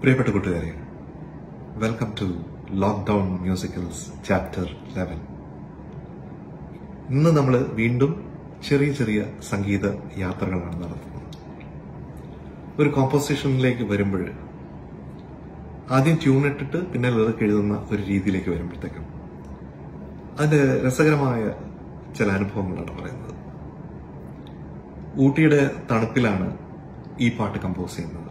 പ്രിയപ്പെട്ട കൂട്ടുകാരെ welcome to lockdown musicals chapter eleven ഇന്ന് നമ്മൾ വീണ്ടും ചെറിയ ചെറിയ സംഗീത യാത്രകളാണ് നടത്തുന്നത് ഒരു കോമ്പോസിഷനിലേക്ക് വരുമ്പോൾ ആദ്യം ട്യൂൺ ഇട്ടിട്ട് പിന്നെ ലിറിക് എഴുതുന്ന ഒരു രീതിയിലേക്ക് വരുമ്പോഴത്തേക്കും അതിന്റെ രസകരമായ ചില അനുഭവങ്ങളാണ് പറയുന്നത് ഊട്ടിയുടെ തണുപ്പിലാണ് ഈ പാട്ട് കമ്പോസ് ചെയ്യുന്നത്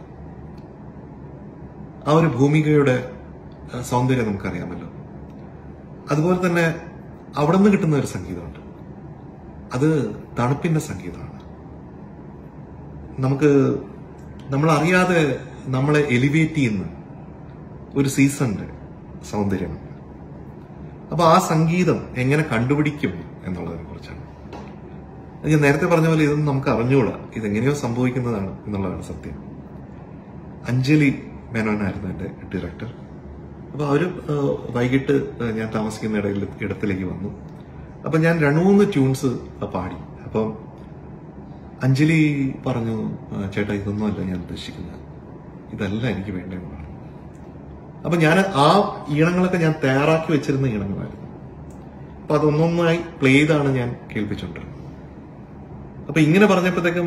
ആ ഒരു ഭൂമികയുടെ അഹ്, സൗന്ദര്യം നമുക്കറിയാമല്ലോ അതുപോലെ തന്നെ അവിടെ നിന്ന് കിട്ടുന്ന ഒരു സംഗീതമുണ്ട് അത് തണുപ്പിന്റെ സംഗീതമാണ് നമുക്ക് നമ്മൾ അറിയാതെ നമ്മളെ എലിവേറ്റ് ചെയ്യുന്ന ഒരു സീസണിന്റെ സൗന്ദര്യമുണ്ട് അപ്പൊ ആ സംഗീതം എങ്ങനെ കണ്ടുപിടിക്കും എന്നുള്ളതിനെ കുറിച്ചാണ് അത് ഞാൻ നേരത്തെ പറഞ്ഞ പോലെ ഇതൊന്നും നമുക്ക് അറിഞ്ഞുകൂടാ ഇതെങ്ങനെയോ സംഭവിക്കുന്നതാണ് എന്നുള്ളതാണ് സത്യം അഞ്ജലി മേനോനായിരുന്നു എന്റെ ഡയറക്ടർ അപ്പൊ അവര് ആ, വൈകിട്ട് ആ, ഞാൻ താമസിക്കുന്ന ഇടയിൽ ഇടത്തിലേക്ക് വന്നു അപ്പൊ ഞാൻ രണ്ടു മൂന്ന് ട്യൂൺസ് പാടി അപ്പം അഞ്ജലി പറഞ്ഞു "ആ, ചേട്ടാ ഇതൊന്നും അല്ല ഞാൻ ഉദ്ദേശിക്കുന്നത് ഇതല്ല എനിക്ക് വേണ്ടതെന്ന് പറഞ്ഞു അപ്പൊ ഞാൻ ആ ഈണങ്ങളൊക്കെ ഞാൻ തയ്യാറാക്കി വെച്ചിരുന്ന ഈണങ്ങളായിരുന്നു അപ്പൊ അതൊന്നൊന്നായി പ്ലേ ചെയ്താണ് ഞാൻ കേൾപ്പിച്ചോണ്ടിരുന്നത് അപ്പൊ ഇങ്ങനെ പറഞ്ഞപ്പോഴത്തേക്കും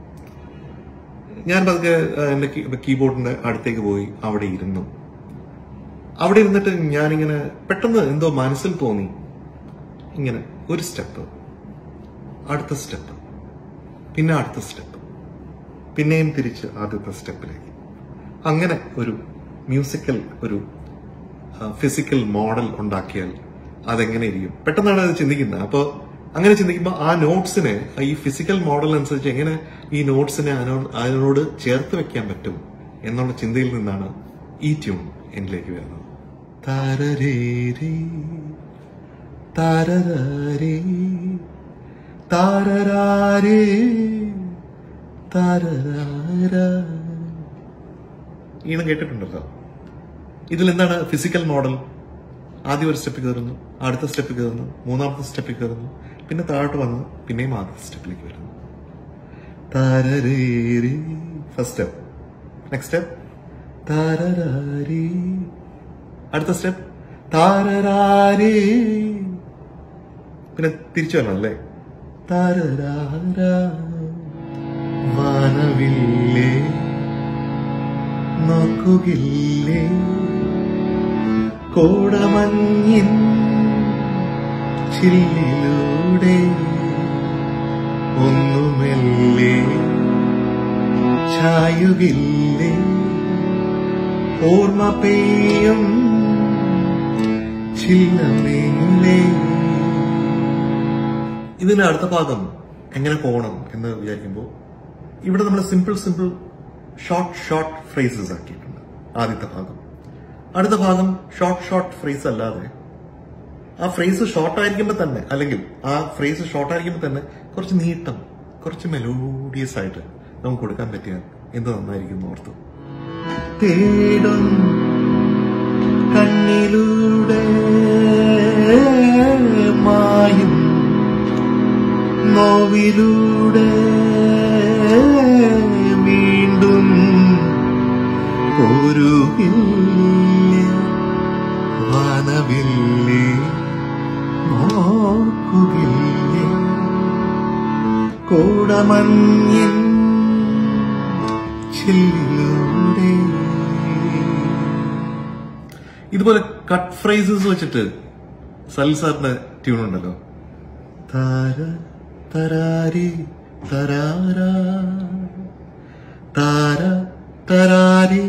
ഞാൻ പതുക്കെ ആ, എന്റെ കീ- കീബോർഡിന്റെ അടുത്തേക്ക് പോയി അവിടെ ഇരുന്നു അവിടെ ഇരുന്നിട്ട് ഞാനിങ്ങനെ പെട്ടെന്ന് എന്തോ മനസ്സിൽ തോന്നി ഇങ്ങനെ ഒരു സ്റ്റെപ്പ് അടുത്ത സ്റ്റെപ്പ് പിന്നെ അടുത്ത സ്റ്റെപ്പ് പിന്നെയും തിരിച്ച് ആദ്യത്തെ സ്റ്റെപ്പിലേക്ക് അങ്ങനെ ഒരു മ്യൂസിക്കൽ ഒരു ഫിസിക്കൽ മോഡൽ ഉണ്ടാക്കിയാൽ അതെങ്ങനെ ഇരിക്കും പെട്ടെന്നാണ് അത് ചിന്തിക്കുന്നത് അപ്പോൾ അങ്ങനെ ചിന്തിക്കുമ്പോൾ ആ നോട്ട്സിനെ ഈ ഫിസിക്കൽ മോഡൽ അനുസരിച്ച് എങ്ങനെ ഈ നോട്ട്സിനെ അതിനോട് അതിനോട് ചേർത്ത് വെക്കാൻ പറ്റും എന്നുള്ള ചിന്തയിൽ നിന്നാണ് ഈ ട്യൂൺ എന്നിലേക്ക് വരുന്നത് താരരേരേ, താരരാരേ, താരരാരേ, താരരാരാ. ഈണം കേട്ടിട്ടുണ്ടല്ലോ ഇതിൽ എന്താണ് ഫിസിക്കൽ മോഡൽ ആദ്യം ഒരു സ്റ്റെപ്പ് കയറുന്നു അടുത്ത സ്റ്റെപ്പ് കയറുന്നു മൂന്നാമത്തെ സ്റ്റെപ്പിൽ കയറുന്നു പിന്നെ താഴോട്ട് വന്ന് പിന്നെയും ആദ്യത്തെ സ്റ്റെപ്പിലേക്ക് വരുന്നു താരരേരി ഫസ്റ്റ് സ്റ്റെപ്പ് നെക്സ്റ്റ് സ്റ്റെപ്പ് താരരാരി അടുത്ത സ്റ്റെപ്പ് താരരാരി പിന്നെ തിരിച്ചു വരണം അല്ലേ താരരാരാ വാനവില്ലേ നോക്കുകില്ലേ കോടമഞ്ഞിൻ ചില്ലിലൂടെ ഒന്നുമെല്ലേ ചായുകില്ലേ ഓർമ്മ പെയ്യും ചില്ലമേലേ ഇതിന്റെ അടുത്ത ഭാഗം എങ്ങനെ പോകണം എന്ന് വിചാരിക്കുമ്പോൾ ഇവിടെ നമ്മൾ simple simple short short phrases ആക്കിയിട്ടുണ്ട് ആദ്യത്തെ ഭാഗം അടുത്ത ഭാഗം ഷോർട്ട് ഷോർട്ട് ഫ്രേസ് അല്ലാതെ ആ ഫ്രേസ് ഷോർട്ട് ആയിരിക്കുമ്പോൾ തന്നെ അല്ലെങ്കിൽ ആ ഫ്രേസ് ഷോർട്ട് ആയിരിക്കുമ്പോൾ തന്നെ കുറച്ച് നീട്ടം കുറച്ച് മെലോഡിയസ് ആയിട്ട് നമുക്ക് കൊടുക്കാൻ പറ്റിയാൽ എന്ത് നന്നായിരിക്കും എന്ന് ഓർത്തു തേടും കണ്ണിലൂടെ മായും നോവിലൂടെ വീണ്ടും ഒരു വാനവില്ലേ നോക്കുകില്ലേ കൂടമഞ്ഞിൻ ചില്ലിലൂടെ ഇതുപോലെ കട്ട് ഫ്രൈസസ് വെച്ചിട്ട് സൽ സാറിന്റെ ട്യൂൺ ഉണ്ടല്ലോ താര തരാരി തരാരാ താര തരാരി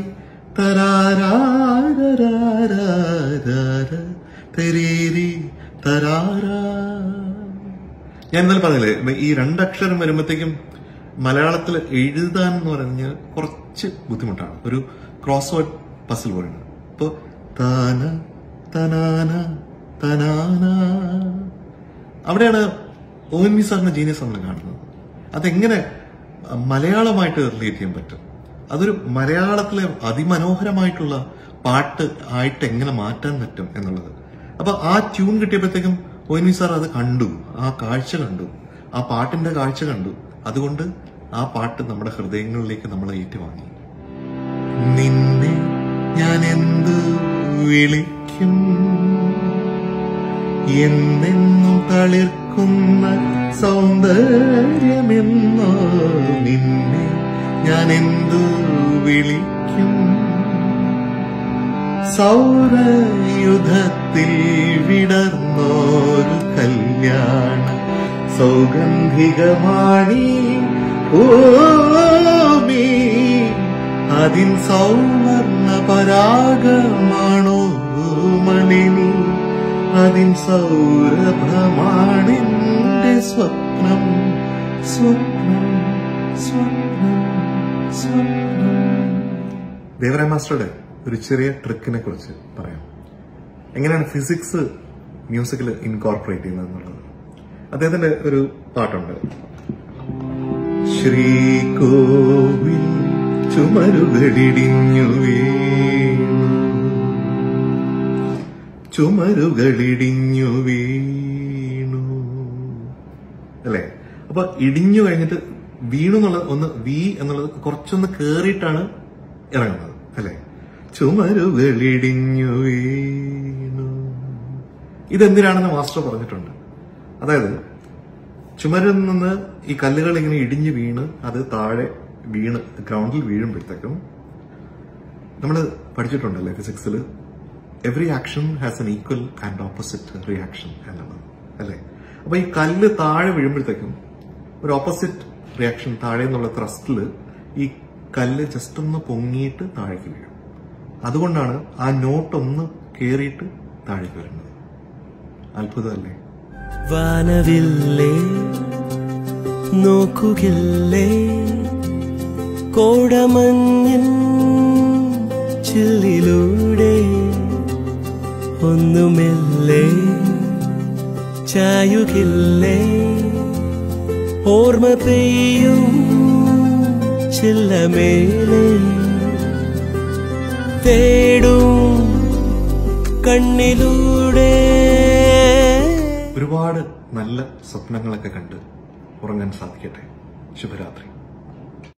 തരാരാരാരാരാരാ തെരേരി തരാരാ ഞാൻ ഇന്നലെ പറഞ്ഞില്ലേ ഈ രണ്ടക്ഷരം വരുമ്പോഴത്തേക്കും മലയാളത്തിൽ എഴുതാൻ എന്ന് പറഞ്ഞാൽ കുറച്ച് ബുദ്ധിമുട്ടാണ് ഒരു ക്രോസ് വേർഡ് പസിൽ പോലെയാണ് ഇപ്പൊ താന തനാന തനാന അവിടെയാണ് ഒ എൻ വി സാറിന്റെ ജീനിയസ് നമ്മൾ കാണുന്നത് അതെങ്ങനെ മലയാളമായിട്ട് റിലേറ്റ് ചെയ്യാൻ പറ്റും അതൊരു മലയാളത്തിലെ അതിമനോഹരമായിട്ടുള്ള പാട്ട് ആയിട്ട് എങ്ങനെ മാറ്റാൻ പറ്റും എന്നുള്ളത് അപ്പൊ ആ ട്യൂൺ കിട്ടിയപ്പോഴത്തേക്കും ഒ എൻ വി സാർ അത് കണ്ടു ആ കാഴ്ച കണ്ടു ആ പാട്ടിന്റെ കാഴ്ച കണ്ടു അതുകൊണ്ട് ആ പാട്ട് നമ്മുടെ ഹൃദയങ്ങളിലേക്ക് നമ്മളെ ഏറ്റുവാങ്ങി നിന്നെ ഞാൻ എന്തു വിളിക്കും എന്നെന്നും തളിർക്കുന്ന സൗന്ദര്യമെന്നോ നിന്നെ ഞാൻ എന്തു വിളിക്കും സൗരയുധത്തിൽ വിടർന്നോരു കല്യാണ സൗഗന്ധികമാണി ഭൂമി അതിൻ സൗവർണ പരാഗമാണോ മണിനി അതിൻ സൗരഭമാണെന്റെ സ്വപ്നം സ്വപ്നം സ്വപ്നം സ്വപ്നം ദേവരായ മാസ്റ്ററുടെ ഒരു ചെറിയ ട്രിക്കിനെ കുറിച്ച് പറയാം എങ്ങനെയാണ് ഫിസിക്സ് മ്യൂസിക്കിൽ ഇൻകോർപ്പറേറ്റ് ചെയ്യുന്നത് എന്നുള്ളത് അദ്ദേഹത്തിന്റെ ഒരു പാട്ടുണ്ട് ശ്രീകോവിൽ ചുമരുകളിടിഞ്ഞു വീണു ചുമരുകളിടിഞ്ഞു വീണു അല്ലേ അപ്പൊ ഇടിഞ്ഞു കഴിഞ്ഞിട്ട് വീണു എന്നുള്ളത് ഒന്ന് വി എന്നുള്ളത് കുറച്ചൊന്ന് കേറിയിട്ടാണ് ഇറങ്ങുന്നത് അല്ലെ ചുമരുകളിടിഞ്ഞു വീണു ഇതെന്തിനാണെന്ന് മാസ്റ്റർ പറഞ്ഞിട്ടുണ്ട് അതായത് ചുമരിൽ നിന്ന് ഈ കല്ലുകൾ ഇങ്ങനെ ഇടിഞ്ഞു വീണ് അത് താഴെ വീണ് ഗ്രൗണ്ടിൽ വീഴുമ്പോഴത്തേക്കും നമ്മൾ പഠിച്ചിട്ടുണ്ടല്ലേ ഫിസിക്സിൽ every action has an equal and opposite reaction എന്നുള്ളത് അല്ലേ അപ്പൊ ഈ കല്ല് താഴെ വീഴുമ്പോഴത്തേക്കും ഒരു ഓപ്പോസിറ്റ് റിയാക്ഷൻ താഴെ എന്നുള്ള ത്രസ്റ്റിൽ ഈ കല്ല് ജസ്റ്റ് ഒന്ന് പൊങ്ങിയിട്ട് താഴേക്ക് വീഴും അതുകൊണ്ടാണ് ആ നോട്ട് ഒന്ന് കേറിയിട്ട് താഴേക്ക് വരുന്നത് അത്ഭുതമല്ലേ വാനവില്ലേ നോക്കുകില്ലേ കോടമഞ്ഞിൻ ചില്ലിലൂടെ ഒന്നുമില്ലേ ചായുകില്ലേ ഓർമ്മ പെയ്യും ചില്ലമേലെ തേടും കണ്ണിലൂടെ ഒരുപാട് നല്ല സ്വപ്നങ്ങളൊക്കെ കണ്ട് ഉറങ്ങാൻ സാധിക്കട്ടെ ശുഭരാത്രി